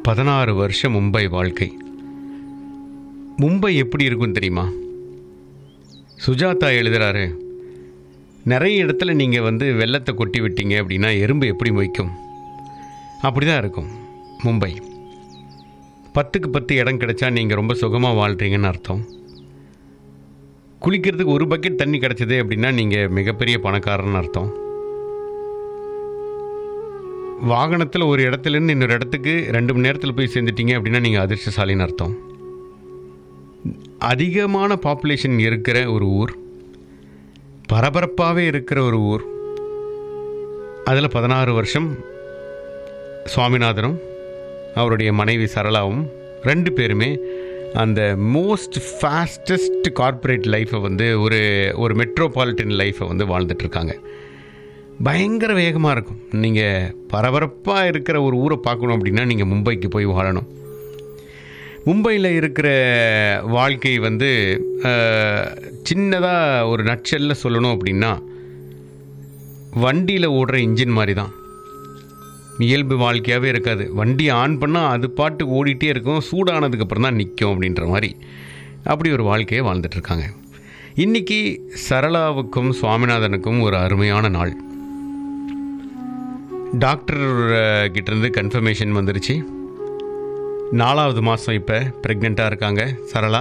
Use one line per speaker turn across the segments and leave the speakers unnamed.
பதினாறு வருஷம் மும்பை வாழ்க்கை மும்பை எப்படி இருக்கும் தெரியுமா சுஜாதா எழுதுறாரு நிறைய இடத்துல நீங்கள் வந்து வெள்ளத்தை கொட்டி விட்டீங்க அப்படின்னா எறும்பு எப்படி மொய்க்கும் அப்படி தான் இருக்கும் மும்பை பத்துக்கு பத்து இடம் கிடைச்சா நீங்கள் ரொம்ப சுகமாக வாழ்கிறீங்கன்னு அர்த்தம் குளிக்கிறதுக்கு ஒரு பக்கெட் தண்ணி கிடச்சிது அப்படின்னா நீங்கள் மிகப்பெரிய பணக்காரன்னு அர்த்தம் வாகனத்தில் ஒரு இடத்துலேருந்து இன்னொரு இடத்துக்கு ரெண்டு மணி நேரத்தில் போய் சேர்ந்துட்டீங்க அப்படின்னா நீங்கள் அதிர்ஷ்டசாலின்னு அர்த்தம் அதிகமான பாப்புலேஷன் இருக்கிற ஒரு ஊர் பரபரப்பாகவே இருக்கிற ஒரு ஊர் அதில் பதினாறு வருஷம் சுவாமிநாதனும் அவருடைய மனைவி சரளாவும் ரெண்டு பேருமே அந்த மோஸ்ட் ஃபாஸ்டஸ்ட் கார்ப்பரேட் லைஃப்பை வந்து ஒரு ஒரு மெட்ரோபாலிட்டன் லைஃப்பை வந்து வாழ்ந்துட்டுருக்காங்க பயங்கர வேகமாக இருக்கும் நீங்கள் பரபரப்பாக இருக்கிற ஒரு ஊரை பார்க்கணும் அப்படின்னா நீங்கள் மும்பைக்கு போய் வாழணும் மும்பையில் இருக்கிற வாழ்க்கை வந்து சின்னதாக ஒரு நட்சலில் சொல்லணும் அப்படின்னா வண்டியில் ஓடுற இன்ஜின் மாதிரி தான் இயல்பு வாழ்க்கையாகவே இருக்காது வண்டி ஆன் பண்ணால் அது பாட்டு ஓடிட்டே இருக்கும் சூடானதுக்கப்புறம் தான் நிற்கும் அப்படின்ற மாதிரி அப்படி ஒரு வாழ்க்கையை வாழ்ந்துட்டுருக்காங்க இன்றைக்கி சரளாவுக்கும் சுவாமிநாதனுக்கும் ஒரு அருமையான நாள் டாக்டர் கிட்டேருந்து கன்ஃபர்மேஷன் வந்துருச்சு நாலாவது மாதம் இப்போ ப்ரெக்னெண்ட்டாக இருக்காங்க சரளா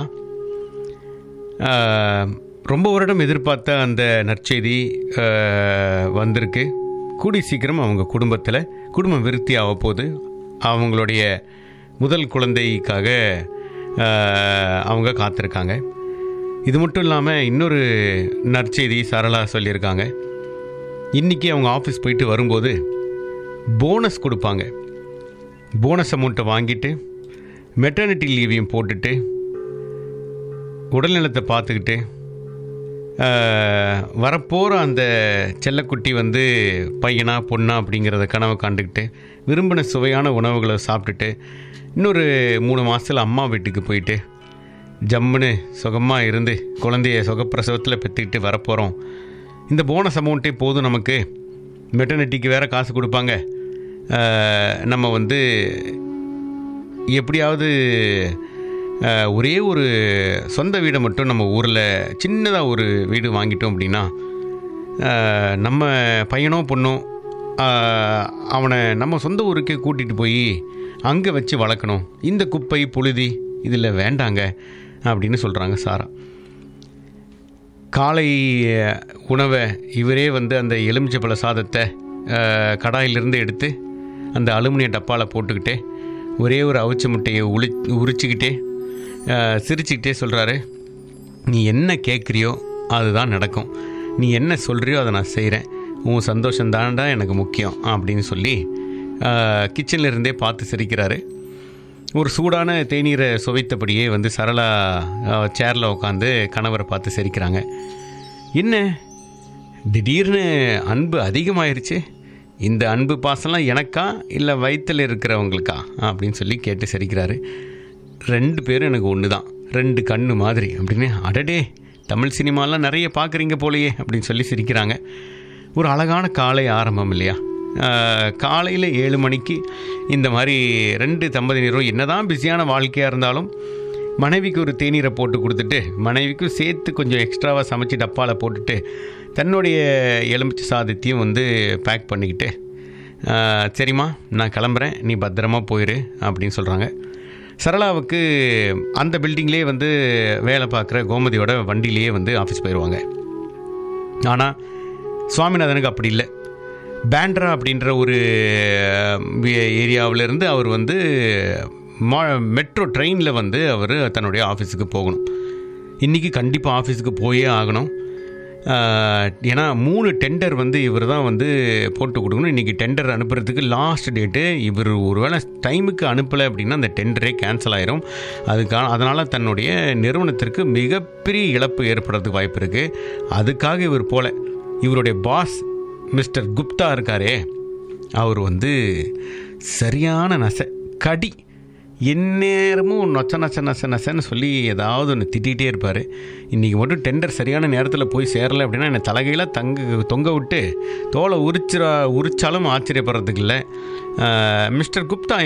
ரொம்ப வருடம் எதிர்பார்த்த அந்த நற்செய்தி வந்திருக்கு கூடி சீக்கிரம் அவங்க குடும்பத்தில் குடும்பம் விருத்தி ஆக போகுது அவங்களுடைய முதல் குழந்தைக்காக அவங்க காத்திருக்காங்க இது மட்டும் இல்லாமல் இன்னொரு நற்செய்தி சரளா சொல்லியிருக்காங்க இன்றைக்கி அவங்க ஆஃபீஸ் போயிட்டு வரும்போது போனஸ் கொடுப்பாங்க போனஸ் அமௌண்ட்டை வாங்கிட்டு மெட்டர்னிட்டி லீவையும் போட்டுட்டு உடல்நலத்தை பார்த்துக்கிட்டு வரப்போகிற அந்த செல்லக்குட்டி வந்து பையனா பொண்ணா அப்படிங்கிறத கனவை காண்டுக்கிட்டு விரும்பின சுவையான உணவுகளை சாப்பிட்டுட்டு இன்னொரு மூணு மாதத்தில் அம்மா வீட்டுக்கு போயிட்டு ஜம்முன்னு சுகமாக இருந்து குழந்தைய சுகப்பிரசவத்தில் பெற்றுக்கிட்டு வரப்போகிறோம் இந்த போனஸ் அமௌண்ட்டே போதும் நமக்கு மெட்டர்னிட்டிக்கு வேறு காசு கொடுப்பாங்க நம்ம வந்து எப்படியாவது ஒரே ஒரு சொந்த வீடை மட்டும் நம்ம ஊரில் சின்னதாக ஒரு வீடு வாங்கிட்டோம் அப்படின்னா நம்ம பையனோ பொண்ணோ அவனை நம்ம சொந்த ஊருக்கே கூட்டிகிட்டு போய் அங்கே வச்சு வளர்க்கணும் இந்த குப்பை புழுதி இதில் வேண்டாங்க அப்படின்னு சொல்கிறாங்க சாரா காலை உணவை இவரே வந்து அந்த எலுமிச்சப்பழ சாதத்தை கடாயிலிருந்து எடுத்து அந்த அலுமினிய டப்பாவில் போட்டுக்கிட்டே ஒரே ஒரு அவிச்ச முட்டையை உளி உரிச்சிக்கிட்டே சிரிச்சுக்கிட்டே சொல்கிறாரு நீ என்ன கேட்குறியோ அதுதான் நடக்கும் நீ என்ன சொல்கிறியோ அதை நான் செய்கிறேன் உன் சந்தோஷம் தாண்டா எனக்கு முக்கியம் அப்படின்னு சொல்லி கிச்சனில் இருந்தே பார்த்து சிரிக்கிறாரு ஒரு சூடான தேநீரை சுவைத்தபடியே வந்து சரளா சேரில் உட்காந்து கணவரை பார்த்து சிரிக்கிறாங்க என்ன திடீர்னு அன்பு அதிகமாயிருச்சு இந்த அன்பு பாசம்லாம் எனக்கா இல்லை வயிற்றில் இருக்கிறவங்களுக்கா அப்படின்னு சொல்லி கேட்டு சிரிக்கிறாரு ரெண்டு பேரும் எனக்கு ஒன்று தான் ரெண்டு கண்ணு மாதிரி அப்படின்னு அடடே தமிழ் சினிமாலாம் நிறைய பார்க்குறீங்க போலையே அப்படின்னு சொல்லி சிரிக்கிறாங்க ஒரு அழகான காலை ஆரம்பம் இல்லையா காலையில் ஏழு மணிக்கு இந்த மாதிரி ரெண்டு தம்பதியினரும் என்ன தான் பிஸியான வாழ்க்கையாக இருந்தாலும் மனைவிக்கு ஒரு தேநீரை போட்டு கொடுத்துட்டு மனைவிக்கும் சேர்த்து கொஞ்சம் எக்ஸ்ட்ராவாக சமைச்சு டப்பாவில் போட்டுட்டு தன்னுடைய எலுமிச்சை சாதத்தையும் வந்து பேக் பண்ணிக்கிட்டு சரிம்மா நான் கிளம்புறேன் நீ பத்திரமா போயிரு அப்படின்னு சொல்கிறாங்க சரளாவுக்கு அந்த பில்டிங்லேயே வந்து வேலை பார்க்குற கோமதியோட வண்டியிலேயே வந்து ஆஃபீஸ் போயிடுவாங்க ஆனால் சுவாமிநாதனுக்கு அப்படி இல்லை பேண்ட்ரா அப்படின்ற ஒரு ஏரியாவிலேருந்து அவர் வந்து மா மெட்ரோ ட்ரெயினில் வந்து அவர் தன்னுடைய ஆஃபீஸுக்கு போகணும் இன்றைக்கி கண்டிப்பாக ஆஃபீஸுக்கு போயே ஆகணும் ஏன்னா மூணு டெண்டர் வந்து இவர் தான் வந்து போட்டு கொடுக்கணும் இன்றைக்கி டெண்டர் அனுப்புறதுக்கு லாஸ்ட் டேட்டு இவர் ஒருவேளை டைமுக்கு அனுப்பலை அப்படின்னா அந்த டெண்டரே கேன்சல் ஆயிரும் அதுக்கான அதனால் தன்னுடைய நிறுவனத்திற்கு மிகப்பெரிய இழப்பு ஏற்படுறதுக்கு வாய்ப்பு இருக்குது அதுக்காக இவர் போல இவருடைய பாஸ் மிஸ்டர் குப்தா இருக்காரே அவர் வந்து சரியான நசை கடி எந்நேரமும் நொச்ச நச்ச நச்ச நச்சன்னு சொல்லி ஏதாவது ஒன்று திட்டிகிட்டே இருப்பார் இன்றைக்கி மட்டும் டெண்டர் சரியான நேரத்தில் போய் சேரலை அப்படின்னா என்னை தலைகையில் தங்க தொங்க விட்டு தோலை உரிச்சிரா உரிச்சாலும் ஆச்சரியப்படுறதுக்கு இல்லை மிஸ்டர் குப்தா